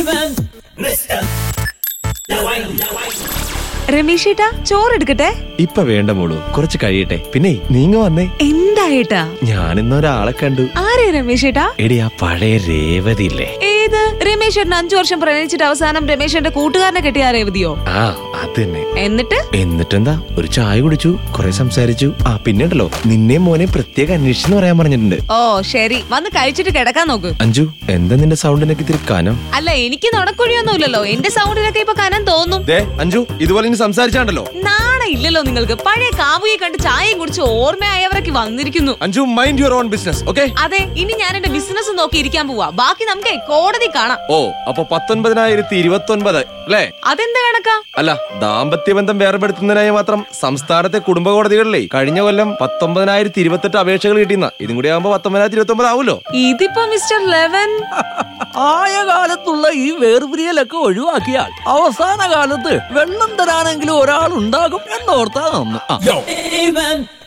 രമേശ് ഏട്ടാ ചോറെടുക്കട്ടെ ഇപ്പൊ വേണ്ട മോളൂ കുറച്ച് കഴിയട്ടെ പിന്നെ നീങ്ങ വന്നേ എന്തായേട്ടാ ഞാനിന്ന് ഒരാളെ കണ്ടു ആരെ രമേശ് ഏട്ടാ എടി ആ പഴയ രേവതി ഇല്ലേ ഏത് രമേശ് ഏട്ടൻ അഞ്ചു വർഷം പ്രണയിച്ചിട്ട് അവസാനം രമേശ് ഏട്ടന്റെ കൂട്ടുകാരനെ കെട്ടിയ രേവതിയോ ആ അത് തന്നെ എന്നിട്ട് എന്നിട്ടെന്താ ഒരു ചായ കുടിച്ചു കുറെ സംസാരിച്ചു ആ പിന്നെ ഉണ്ടല്ലോ നിന്നെ മോനെ പ്രത്യേക അന്വേഷിച്ചെന്ന് പറയാൻ പറഞ്ഞിട്ടുണ്ട് ഓ ശരി വന്ന് കഴിച്ചിട്ട് കിടക്കാൻ നോക്ക് അഞ്ജു എന്താ നിന്റെ സൗണ്ടിനൊക്കെ ഇത്തിരി കനം അല്ല എനിക്ക് നടക്കുഴിയൊന്നുമില്ലല്ലോ എന്റെ സൗണ്ടിനൊക്കെ ഇപ്പൊ കനം തോന്നും ദേ അഞ്ജു ഇതുപോലെ ഇനി സംസാരിച്ചാണ്ടല്ലോ നാണ ഇല്ലല്ലോ നിങ്ങൾക്ക് പഴയ കാമുകയെ കണ്ട് ചായയും കുടിച്ച് ഓർമ്മയായവരൊക്കെ വന്നിരിക്കുന്നു Anju mind your own business okay അതെ ഇനി ഞാൻ എന്റെ ബിസിനസ് നോക്കി ഇരിക്കാൻ പോവാ ബാക്കി നമുക്ക് കോടതി കാണാം ഓ അപ്പൊ പത്തൊൻപതിനായിരത്തി ഇരുപത്തി ഒൻപത് അല്ലേ അതെന്ത് കണക്കാ അല്ല ദാമ്പത്യ ബന്ധം വേർപെടുത്തുന്നതിനായി മാത്രം സംസ്ഥാനത്തെ കുടുംബ കോടതികളിലെ കഴിഞ്ഞ കൊല്ലം പത്തൊമ്പതിനായിരത്തി ഇരുപത്തെട്ട് അപേക്ഷകൾ കിട്ടിയെന്ന ഇതും കൂടി ആകുമ്പോ പത്തൊമ്പതിനായിരത്തി ഇരുപത്തി ഒമ്പത് ആവുമല്ലോ ഇതിപ്പോ മിസ്റ്റർ ലെവൻ ആയ കാലത്തുള്ള ഈ വേർപിരിയലൊക്കെ ഒഴിവാക്കിയാൽ അവസാന കാലത്ത് വെള്ളം തരാനെങ്കിലും ഒരാൾ ഉണ്ടാകും എന്നോർത്താ നന്ന് ആ Even